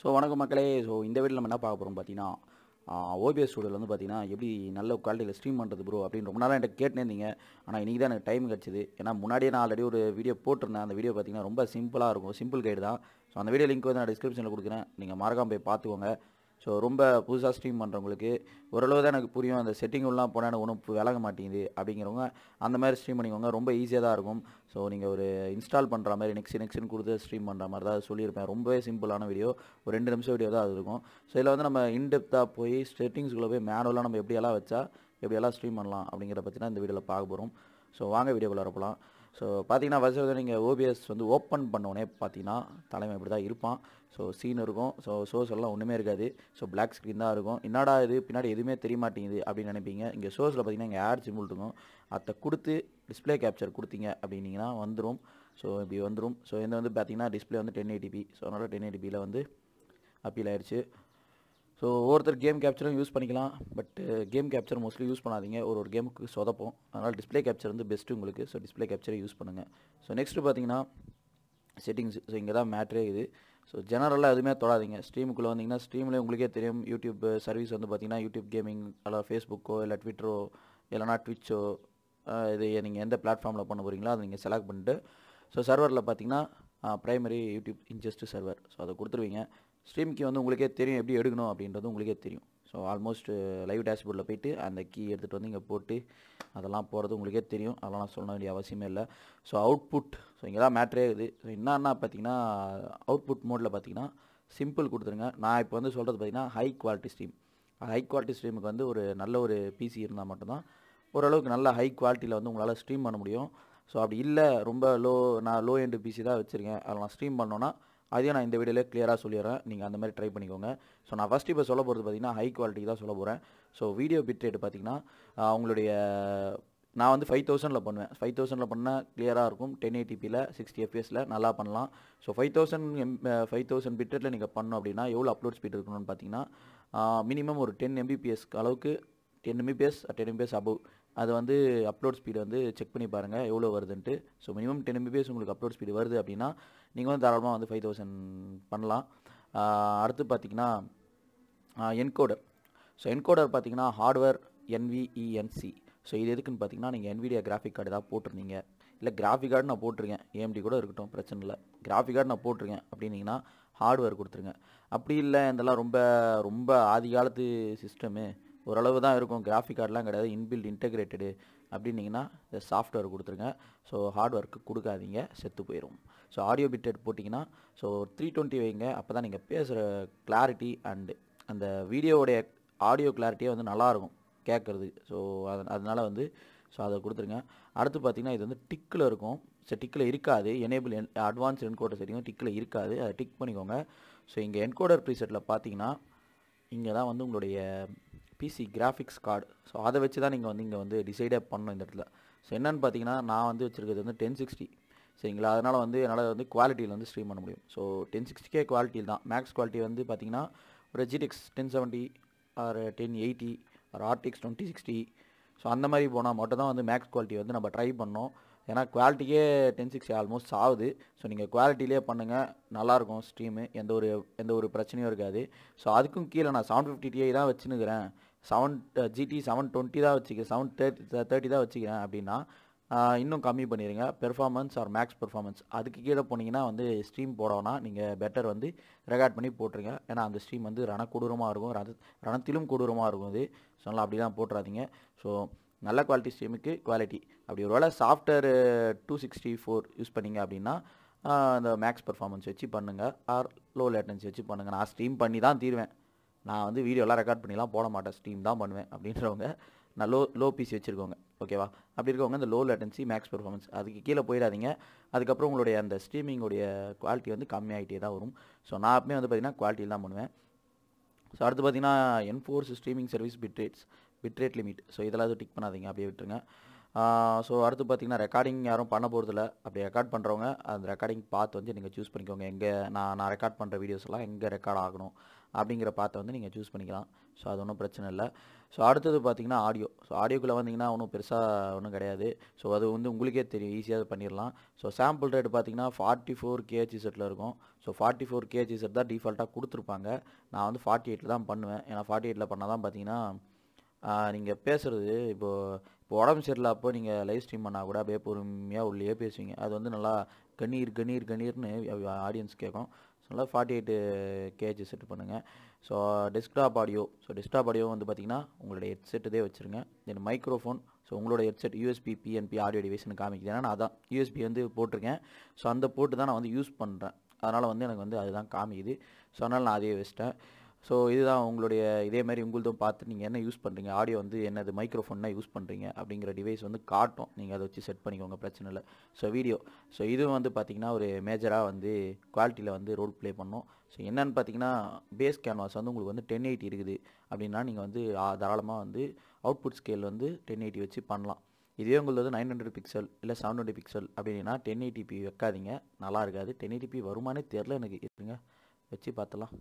so வணக்கம் மக்களே so இந்த வீடியோ நம்ம என்ன பார்க்க போகிறோம் பார்த்தீங்கன்னா ஓபிஎஸ் ஸ்டூடியோவில் வந்து பார்த்தீங்கன்னா எப்படி நல்ல குவாலிட்டியில் ஸ்ட்ரீம் பண்ணுறது ப்ரோ அப்படின்னு ரொம்ப நாளாக என்கிட்ட கேட்டுனே இருந்தீங்க ஆனால் இன்றைக்கி தான் எனக்கு டைம் கிடச்சிது ஏன்னா முன்னாடியே நான் ஆல்ரெடி ஒரு வீடியோ போட்டிருந்தேன் அந்த வீடியோ பார்த்தீங்கன்னா ரொம்ப சிம்பிளாக இருக்கும் சிம்பிள் கைடு தான் ஸோ அந்த வீடியோ லிங்க் வந்து நான் டிஸ்கிரிப்ஷனில் கொடுக்குறேன் நீங்கள் மறக்காம போய் பார்த்துக்கோங்க ஸோ ரொம்ப புதுசாக ஸ்ட்ரீம் பண்ணுறவங்களுக்கு ஓரளவு தான் எனக்கு புரியும் அந்த செட்டிங்கெல்லாம் போனால் எனக்கு ஒன்றும் விளங்க மாட்டேங்குது அப்படிங்கிறவங்க அந்த மாதிரி ஸ்ட்ரீம் பண்ணிக்கோங்க ரொம்ப ஈஸியாக தான் இருக்கும் ஸோ நீங்கள் ஒரு இன்ஸ்டால் பண்ணுற மாதிரி நெக்ஸ்ட் நெக்ஸ்ட்னு கொடுத்து ஸ்ட்ரீம் பண்ணுற மாதிரி தான் சொல்லியிருப்பேன் ரொம்பவே சிம்பிளான வீடியோ ஒரு ரெண்டு நிமிஷம் வீடியோ தான் அது இருக்கும் ஸோ இதில் வந்து நம்ம இன்டெப்த்தாக போய் செட்டிங்ஸ்குள்ளே போய் மேனுவலாக நம்ம எப்படியெல்லாம் வச்சா எப்படியெல்லாம் ஸ்ட்ரீம் பண்ணலாம் அப்படிங்கிறத பற்றி தான் இந்த வீடியோவில் பார்க்க போகிறோம் ஸோ வாங்க வீடியோக்குள்ளே போகலாம் ஸோ பார்த்தீங்கன்னா ஃபஸ்ட்டு நீங்கள் ஓபிஎஸ் வந்து ஓப்பன் பண்ணோடனே பார்த்தீங்கன்னா தலைமை இப்படி தான் இருப்பான் ஸோ சீன் இருக்கும் ஸோ சோர்ஸ் எல்லாம் ஒன்றுமே இருக்காது ஸோ பிளாக் ஸ்க்ரீன் தான் இருக்கும் என்னடா இது பின்னாடி எதுவுமே தெரிய மாட்டேங்குது அப்படின்னு நினைப்பீங்க இங்கே சோர்ஸில் பார்த்தீங்கன்னா இங்கே ஆட் சிம்பிள் இருக்கும் அதை கொடுத்து டிஸ்ப்ளே கேப்சர் கொடுத்தீங்க அப்படின்னீங்கன்னா வந்துடும் ஸோ இப்படி வந்துடும் ஸோ இந்த வந்து பார்த்தீங்கன்னா டிஸ்ப்ளே வந்து டென் எயிட்டிபி ஸோ அதனால் டென் எயிட்டிபியில் வந்து அப்பீல் ஆயிடுச்சு ஸோ ஒவ்வொருத்தர் கேம் கேப்சரும் யூஸ் பண்ணிக்கலாம் but game capture mostly use பண்ணாதீங்க ஒரு ஒரு கேமுக்கு சொதப்போம் அதனால் டிஸ்ப்ளே கேப்சர் வந்து பெஸ்ட்டு உங்களுக்கு ஸோ டிஸ்ப்ளே கேப்சரை யூஸ் பண்ணுங்கள் ஸோ நெக்ஸ்ட்டு பார்த்தீங்கன்னா செட்டிங்ஸ் ஸோ இங்கே தான் மேட்ரே இது ஸோ ஜெனரலாக எதுவுமே தொடாதீங்க ஸ்ட்ரீமுக்குள்ளே வந்தீங்கன்னா ஸ்ட்ரீமில் உங்களுக்கே தெரியும் யூடியூப் சர்வீஸ் வந்து பார்த்தீங்கன்னா யூடியூப் கேமிங் அல்ல ஃபேஸ்புக்கோ இல்லை ட்விட்டரோ இல்லைனா ட்விச்சோ இது நீங்கள் எந்த பிளாட்ஃபார்மில் பண்ண போகிறீங்களோ அதை நீங்கள் செலக்ட் பண்ணிட்டு ஸோ சர்வரில் பார்த்தீங்கன்னா primary YouTube ingest server so அதை கொடுத்துருவீங்க ஸ்ட்ரீம்க்கு வந்து உங்களுக்கே தெரியும் எப்படி எடுக்கணும் அப்படின்றது உங்களுக்கே தெரியும் ஸோ ஆல்மோஸ்ட் லைவ் டேஷ்போர்டில் போயிட்டு அந்த கீ எடுத்துகிட்டு வந்து இங்கே போட்டு அதெல்லாம் போகிறது உங்களுக்கே தெரியும் அதெல்லாம் நான் சொல்ல வேண்டிய அவசியமே இல்லை ஸோ அவுட்புட் ஸோ இங்கே தான் மேட்ரே இது ஸோ என்னன்னா பார்த்தீங்கன்னா அவுட்புட் மோடில் பார்த்தீங்கன்னா சிம்பிள் கொடுத்துருங்க நான் இப்போ வந்து சொல்கிறது பார்த்தீங்கன்னா high quality stream high quality ஸ்ட்ரீமுக்கு வந்து ஒரு நல்ல ஒரு பிசி இருந்தால் மட்டும்தான் ஓரளவுக்கு நல்ல ஹை குவாலிட்டியில் வந்து உங்களால் ஸ்ட்ரீம் பண்ண முடியும் ஸோ அப்படி இல்லை ரொம்ப லோ நான் லோ எண்டு பிசி தான் வச்சுருக்கேன் அதில் நான் ஸ்ட்ரீம் பண்ணோன்னா அதையும் நான் இந்த வீடியோவில் கிளியராக சொல்லிடுறேன் நீங்கள் அந்த மாதிரி ட்ரை பண்ணிக்கோங்க ஸோ நான் ஃபஸ்ட் இப்போ சொல்ல போகிறது பார்த்தீங்கன்னா ஹை குவாலிட்டி தான் சொல்ல போகிறேன் ஸோ வீடியோ பிட் ரேட் பார்த்தீங்கன்னா உங்களுடைய நான் வந்து ஃபைவ் தௌசண்டில் பண்ணுவேன் ஃபைவ் தௌசண்டில் பண்ணால் கிளியராக இருக்கும் டென் எயிட்டிபியில் சிக்ஸ்டி எஃப்எஸில் நல்லா பண்ணலாம் so five thousand M five thousand பிட்ரேட்டில் நீங்கள் பண்ணோம் அப்படின்னா எவ்வளோ அப்லோட் ஸ்பீட் இருக்கணும்னு பார்த்தீங்கன்னா மினிமம் ஒரு டென் எம்பிபிஎஸ் அளவுக்கு ten Mbps ten Mbps above அது வந்து அப்லோட் ஸ்பீடு வந்து செக் பண்ணி பாருங்கள் எவ்வளோ வருதுன்ட்டு ஸோ மினிமம் டென் எம்பிபிஎஸ் உங்களுக்கு அப்லோட் ஸ்பீடு வருது அப்படின்னா நீங்கள் வந்து தாராளமாக வந்து ஃபைவ் தௌசண்ட் பண்ணலாம் அடுத்து பார்த்தீங்கன்னா என்கோடர் ஸோ என்கோடர் பார்த்தீங்கன்னா ஹார்ட்வேர் என்விஇஎன்சி ஸோ இது எதுக்குன்னு பார்த்தீங்கன்னா நீங்கள் என்விடியா கிராஃபிக் கார்டு ஏதாவது போட்டிருந்தீங்க இல்லை கிராஃபிக் கார்டு நான் போட்டிருக்கேன் ஏஎம்டி கூட இருக்கட்டும் பிரச்சனை இல்லை கிராஃபிக் கார்டு நான் போட்டிருக்கேன் அப்படின்னீங்கன்னா ஹார்ட்வேர் கொடுத்துருங்க அப்படி இல்லை இதெல்லாம் ரொம்ப ரொம்ப ஆதி காலத்து சிஸ்டமு ஓரளவு தான் இருக்கும் கிராஃபிக் கார்டெலாம் கிடையாது இன்பில்ட் இன்டெகிரேட்டடு அப்படின்னீங்கன்னா இந்த சாஃப்ட்வேர் கொடுத்துருங்க ஸோ ஹார்ட்வேர்க்கு கொடுக்காதீங்க செத்து போயிடும் ஸோ ஆடியோ பிட்டட் போட்டிங்கன்னா ஸோ த்ரீ டுவெண்ட்டி வைங்க அப்போ தான் நீங்கள் பேசுகிற கிளாரிட்டி அண்டு அந்த வீடியோவுடைய ஆடியோ கிளாரிட்டியே வந்து நல்லாயிருக்கும் கேட்குறது ஸோ அது அதனால் வந்து ஸோ அதை கொடுத்துருங்க அடுத்து பார்த்தீங்கன்னா இது வந்து டிக்கில் இருக்கும் ஸோ டிக்கில் இருக்காது எனேபிள் என் அட்வான்ஸ் என்கோடர் செட்டிங்கும் டிக்கில் இருக்காது அதை டிக் பண்ணிக்கோங்க ஸோ இங்கே என்கோடர் ப்ரீசெட்டில் பார்த்தீங்கன்னா இங்கே தான் வந்து உங்களுடைய பிசி கிராஃபிக்ஸ் கார்டு ஸோ அதை வச்சு தான் நீங்கள் வந்து இங்கே வந்து டிசைடே பண்ணணும் இந்த இடத்துல ஸோ என்னென்னு பார்த்தீங்கன்னா நான் வந்து வச்சுருக்கிறது வந்து டென் சிக்ஸ்டி சரிங்களா அதனால் வந்து என்னால் வந்து குவாலிட்டியில் வந்து ஸ்ட்ரீம் பண்ண முடியும் ஸோ டென் சிக்ஸ்டிக்கே குவாலிட்டியில் தான் மேக்ஸ் குவாலிட்டி வந்து பார்த்தீங்கன்னா ஒரு GTX ten seventy or ten eighty or RTX twenty sixty so அந்த மாதிரி போனால் மட்டும் தான் வந்து மேக்ஸ் குவாலிட்டி வந்து நம்ம ட்ரை பண்ணோம் ஏன்னா குவாலிட்டிக்கே டென் சிக்ஸ்டி ஆல்மோஸ்ட் ஆகுது ஸோ நீங்கள் குவாலிட்டிலே பண்ணுங்கள் நல்லாயிருக்கும் ஸ்ட்ரீமு எந்த ஒரு எந்த ஒரு பிரச்சனையும் இருக்காது ஸோ அதுக்கும் கீழே நான் செவன் ஃபிஃப்டி டிஐ தான் வச்சுன்னுக்கிறேன் செவன் ஜிடி செவன் டுவெண்ட்டி தான் வச்சுக்கிறேன் செவன் தேர்ட்டி தேர்ட்டி தான் வச்சுக்கிறேன் அப்படின்னா இன்னும் கம்மி பண்ணிடுங்க பெர்ஃபார்மன்ஸ் ஆர் மேக்ஸ் பெர்ஃபார்மன்ஸ் அதுக்கு கீழே போனீங்கன்னா வந்து ஸ்ட்ரீம் போடோன்னா நீங்கள் பெட்டர் வந்து ரெக்கார்ட் பண்ணி போட்டுருங்க ஏன்னா அந்த ஸ்ட்ரீம் வந்து ரண கொடூரமாக இருக்கும் ரண ரணத்திலும் கொடூரமாக இருக்கும் அது ஸோ நல்லா அப்படி தான் போட்டுறாதீங்க ஸோ நல்ல குவாலிட்டி ஸ்ட்ரீமுக்கு குவாலிட்டி அப்படி ஒரு வேளை software two sixty four use பண்ணிங்க அப்படின்னா அந்த மேக்ஸ் பெர்ஃபார்மன்ஸ் வச்சு பண்ணுங்கள் ஆர் லோ லேட்டன்சி வச்சு பண்ணுங்கள் நான் ஸ்ட்ரீம் பண்ணி தான் தீருவேன் நான் வந்து வீடியோலாம் ரெக்கார்ட் பண்ணிலாம் போட மாட்டேன் ஸ்ட்ரீம் தான் பண்ணுவேன் அப்படின்றவங்க நான் லோ லோ பிசி வச்சுருக்கோங்க ஓகேவா அப்படி இருக்கவங்க இந்த லோ லேட்டன்சி மேக்ஸ் பெர்ஃபார்மன்ஸ் அதுக்கு கீழே போயிடாதீங்க அதுக்கப்புறம் உங்களுடைய அந்த ஸ்ட்ரீமிங்கோடைய குவாலிட்டி வந்து கம்மியாகிட்டே தான் வரும் ஸோ நான் அப்பமே வந்து பார்த்திங்கன்னா குவாலிட்டியில் தான் பண்ணுவேன் ஸோ அடுத்து பார்த்தீங்கன்னா enforce streaming service bit rates bit rate limit so இதெல்லாம் எதுவும் டிக் பண்ணாதீங்க அப்படியே விட்டுருங்க ஸோ அடுத்து பார்த்தீங்கன்னா ரெக்கார்டிங் யாரும் பண்ண போகிறதில்ல அப்படி ரெக்கார்ட் பண்ணுறவங்க அந்த ரெக்கார்டிங் பார்த்து வந்து நீங்கள் சூஸ் பண்ணிக்கோங்க எங்கே நான் நான் ரெக்கார்ட் பண்ணுற வீடியோஸ் எல்லாம் எங்கே ரெக்கார்ட் ஆகணும் அப்படிங்கிற பார்த்து வந்து நீங்கள் சூஸ் பண்ணிக்கலாம் ஸோ அது ஒன்றும் பிரச்சனை இல்லை ஸோ அடுத்தது பார்த்தீங்கன்னா ஆடியோ ஸோ ஆடியோக்குள்ளே வந்தீங்கன்னா ஒன்றும் பெருசாக ஒன்றும் கிடையாது ஸோ அது வந்து உங்களுக்கே தெரியும் ஈஸியாக பண்ணிடலாம் ஸோ சாம்பிள் ரேட் பார்த்தீங்கன்னா ஃபார்ட்டி ஃபோர் கேஹெச் செட்டில் இருக்கும் so forty four KH set தான் டிஃபால்ட்டாக கொடுத்துருப்பாங்க நான் வந்து ஃபார்ட்டி எயிட்டில் தான் பண்ணுவேன் ஏன்னா ஃபார்ட்டி எயிட்டில் பண்ணால் தான் பார்த்தீங்கன்னா நீங்கள் பேசுகிறது இப்போது இப்போ உடம்பு சரியில்லை அப்போ நீங்கள் லைவ் ஸ்ட்ரீம் பண்ணால் கூட அப்படியே பொறுமையாக உள்ளே பேசுவீங்க அது வந்து நல்லா கணீர் கணீர் கணீர்னு ஆடியன்ஸ் கேட்கும் ஸோ நல்லா ஃபார்ட்டி எயிட்டு கேஜி செட் பண்ணுங்கள் so desktop audio so desktop audio வந்து பார்த்தீங்கன்னா உங்களுடைய ஹெட்செட் இதே வச்சுருங்க தென் மைக்ரோஃபோன் ஸோ உங்களோட ஹெட்செட் யூஎஸ்பி பிஎன்பி ஆடியோ டிவைஸ்னு காமிக்குது ஏன்னா நான் அதான் யூஎஸ்பி வந்து போட்டிருக்கேன் ஸோ அந்த போட்டு தான் நான் வந்து யூஸ் பண்ணுறேன் அதனால் வந்து எனக்கு வந்து அதுதான் காமிக்குது ஸோ அதனால் நான் அதே வச்சிட்டேன் ஸோ இதுதான் உங்களுடைய இதே மாதிரி உங்களுதும் பார்த்து நீங்கள் என்ன யூஸ் பண்ணுறீங்க ஆடியோ வந்து என்னது மைக்ரோஃபோன்னா யூஸ் பண்ணுறீங்க அப்படிங்கிற டிவைஸ் வந்து காட்டும் நீங்கள் அதை வச்சு செட் பண்ணிக்கோங்க பிரச்சனை இல்லை ஸோ வீடியோ ஸோ இதுவும் வந்து பார்த்திங்கன்னா ஒரு மேஜராக வந்து குவாலிட்டியில் வந்து ரோல் ப்ளே பண்ணோம் ஸோ என்னன்னு பார்த்தீங்கன்னா பேஸ் கேன்வாஸ் வந்து உங்களுக்கு வந்து டென் எயிட்டி இருக்குது அப்படின்னா நீங்கள் வந்து ஆ, தாராளமாக வந்து அவுட்புட் ஸ்கேல் வந்து டென் எயிட்டி வச்சு பண்ணலாம் இதே உங்களுக்கு வந்து நைன் ஹண்ட்ரட் பிக்சல் இல்லை செவன் டுவெண்ட்டி பிக்சல் அப்படின்னா டென் எயிட்டிபி வைக்காதீங்க நல்லா இருக்காது டென் எயிட்டிபி வருமானே தெரில எனக்கு இருங்க வச்சு பார்த்தலாம்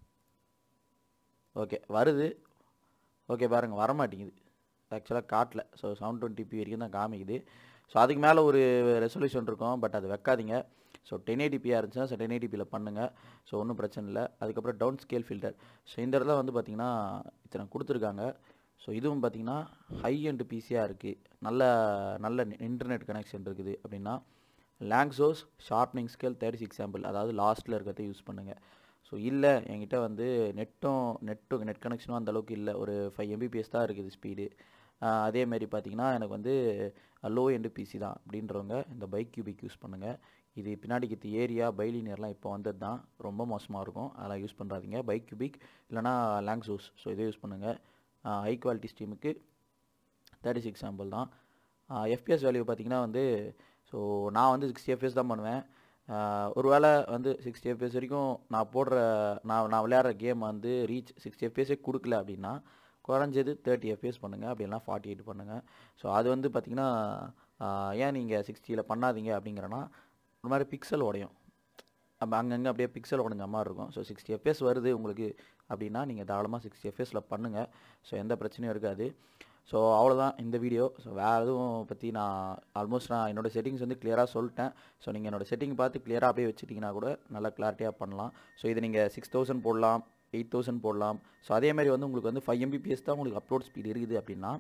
ஓகே வருது ஓகே பாருங்கள் வரமாட்டேங்குது ஆக்சுவலாக காட்டல ஸோ செவன் டுவெண்ட்டி பி வரைக்கும் தான் காமிக்குது ஸோ அதுக்கு மேலே ஒரு ரெசல்யூஷன் இருக்கும் பட் அது வைக்காதீங்க ஸோ டென் எயிட்டிபியாக இருந்துச்சுன்னா ஸோ டென் எயிட்டிபியில் பண்ணுங்கள் ஸோ ஒன்றும் பிரச்சனை இல்லை அதுக்கப்புறம் டவுன் ஸ்கேல் ஃபில்டர் ஸோ இந்த இடத்துல வந்து பார்த்திங்கன்னா இத்தனை கொடுத்துருக்காங்க ஸோ இதுவும் பார்த்திங்கன்னா ஹை அண்ட் பிசியாக இருக்குது நல்ல நல்ல இன்டர்நெட் கனெக்ஷன் இருக்குது அப்படின்னா Lanczos sharpening scale thirty six sample அதாவது லாஸ்ட்டில் இருக்கிறத யூஸ் பண்ணுங்கள் ஸோ இல்லை என்கிட்ட வந்து நெட்டும் நெட்டும் நெட் கனெக்ஷனும் அந்த அளவுக்கு இல்லை ஒரு ஃபைவ் எம்பிபிஎஸ் தான் இருக்குது ஸ்பீடு அதேமாரி பார்த்தீங்கன்னா எனக்கு வந்து லோ எண்டு பிசி தான் அப்படின்றவங்க இந்த பைக் கியூபிக் யூஸ் பண்ணுங்கள் இது பின்னாடி கித்து ஏரியா பைலினியர்லாம் இப்போ வந்தது தான் ரொம்ப மோசமாக இருக்கும் அதெல்லாம் யூஸ் பண்ணுறாதீங்க பைக் கியூபிக் இல்லைனா லேங்ஸோஸ் ஸோ இதை யூஸ் பண்ணுங்கள் ஹை குவாலிட்டி ஸ்ட்ரீமுக்கு தேர்ட்டி சிக்ஸ் சாம்பிள் தான் எஃபிஎஸ் வேல்யூ பார்த்தீங்கன்னா வந்து ஸோ நான் வந்து சிக்ஸ்டி எஃப்எஸ் தான் பண்ணுவேன் ஒருவேளை வந்து சிக்ஸ்டி எஃப்எஸ் வரைக்கும் நான் போடுற நான் நான் விளையாடுற கேம் வந்து ரீச் சிக்ஸ்டி எஃப்எஸே கொடுக்கல அப்படின்னா குறைஞ்சது தேர்ட்டி எஃப்எஸ் பண்ணுங்கள் அப்படின்னா ஃபார்ட்டி எயிட் பண்ணுங்கள் ஸோ அது வந்து பார்த்திங்கன்னா ஏன் நீங்கள் சிக்ஸ்டியில் பண்ணாதீங்க அப்படிங்கிறனா ஒரு மாதிரி பிக்சல் உடையும் அப்போ அங்கங்கே அப்படியே பிக்சல் உடஞ்ச மாதிரி இருக்கும் ஸோ சிக்ஸ்டி எஃப்எஸ் வருது உங்களுக்கு அப்படின்னா நீங்கள் தாராளமாக சிக்ஸ்டி எஃப்எஸில் பண்ணுங்கள் ஸோ எந்த பிரச்சனையும் இருக்காது ஸோ அவ்வளோதான் இந்த வீடியோ ஸோ வேறு எதுவும் பற்றி நான் ஆல்மோஸ்ட் நான் என்னோடய செட்டிங்ஸ் வந்து கிளியராக சொல்லிட்டேன் ஸோ நீங்கள் என்னோடய செட்டிங் பார்த்து கிளியராக அப்படியே வச்சுட்டிங்கன்னா கூட நல்லா கிளாரிட்டியாக பண்ணலாம் ஸோ இது நீங்கள் சிக்ஸ் தௌசண்ட் போடலாம் எயிட் தௌசண்ட் போடலாம் ஸோ அதே மாதிரி வந்து உங்களுக்கு வந்து ஃபைவ் எம்பிபிஎஸ் தான் உங்களுக்கு அப்லோட் ஸ்பீட் இருக்குது அப்படின்னா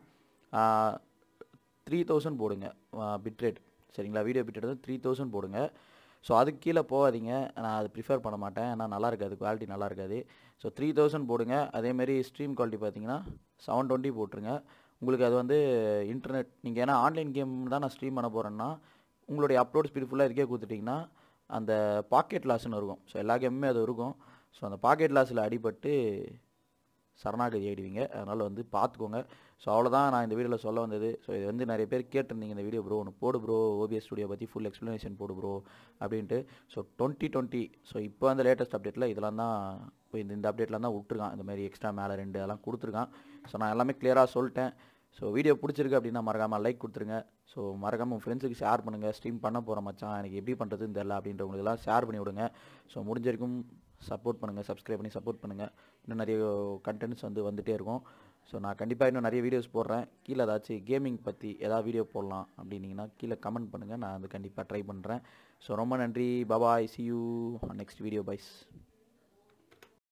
த்ரீ தௌசண்ட் போடுங்க பிட்ரேட் சரிங்களா வீடியோ பிட்ரேட் வந்து த்ரீ தௌசண்ட் போடுங்க ஸோ அதுக்கு கீழே போகாதீங்க நான் அது ப்ரிஃபர் பண்ண மாட்டேன் ஏன்னா நல்லா இருக்காது குவாலிட்டி நல்லா இருக்காது ஸோ த்ரீ தௌசண்ட் போடுங்க அதேமாரி ஸ்ட்ரீம் குவாலிட்டி பார்த்தீங்கன்னா செவன் டுவெண்ட்டி போட்டுருங்க உங்களுக்கு அது வந்து இன்டர்நெட் நீங்கள் ஏன்னா ஆன்லைன் கேம் தான் நான் ஸ்ட்ரீம் பண்ண போகிறேன்னா உங்களுடைய அப்லோட் ஸ்பீட் ஃபுல்லாக இருக்கே கொடுத்துட்டிங்கன்னா அந்த பாக்கெட் லாஸ்ன்னு இருக்கும் ஸோ எல்லா கேமுமே அது இருக்கும் ஸோ அந்த பாக்கெட் லாஸில் அடிபட்டு சரணாகதி ஆகிடுவீங்க அதனால் வந்து பார்த்துக்கோங்க ஸோ அவ்வளோதான் நான் இந்த வீடியோவில் சொல்ல வந்தது ஸோ இது வந்து நிறைய பேர் கேட்டிருந்தீங்க இந்த வீடியோ ப்ரோ ஒன்று போடு ப்ரோ ஓபிஎஸ் ஸ்டுடியோ பற்றி ஃபுல் எக்ஸ்ப்ளனேஷன் போடு ப்ரோ அப்படின்ட்டு ஸோ டுவெண்ட்டி டுவெண்ட்டி ஸோ இப்போ வந்து லேட்டஸ்ட் அப்டேட்டில் இதெல்லாம் தான் இப்போ இந்த இந்த அப்டேட்லாம் தான் விட்டுருக்கான் இந்த மாதிரி எக்ஸ்ட்ரா மேலே ரெண்டு அதெல்லாம் கொடுத்துருக்கான் ஸோ நான் எல்லாமே கிளியராக சொல்லிட்டேன் ஸோ வீடியோ பிடிச்சிருக்கு அப்படின்னா மறக்காமல் லைக் கொடுத்துருங்க ஸோ மறக்காமல் உங்கள் ஃப்ரெண்ட்ஸுக்கு ஷேர் பண்ணுங்கள் ஸ்ட்ரீம் பண்ண போகிற மச்சான் எனக்கு எப்படி பண்ணுறதுன்னு தெரில அப்படின்றவங்களுக்கெல்லாம் ஷேர் பண்ணி விடுங்க ஸோ முடிஞ்ச வரைக்கும் சப்போர்ட் பண்ணுங்கள் சப்ஸ்கிரைப் பண்ணி சப்போர்ட் பண்ணுங்கள் இன்னும் நிறைய கண்டென்ட்ஸ் வந்து வந்துகிட்டே இருக்கும் ஸோ நான் கண்டிப்பாக இன்னும் நிறைய வீடியோஸ் போடுறேன் கீழே ஏதாச்சும் கேமிங் பற்றி ஏதாவது வீடியோ போடலாம் அப்படின்னீங்கன்னா கீழே கமெண்ட் பண்ணுங்கள் நான் அது கண்டிப்பாக ட்ரை பண்ணுறேன் ஸோ ரொம்ப நன்றி bye bye see you next video wise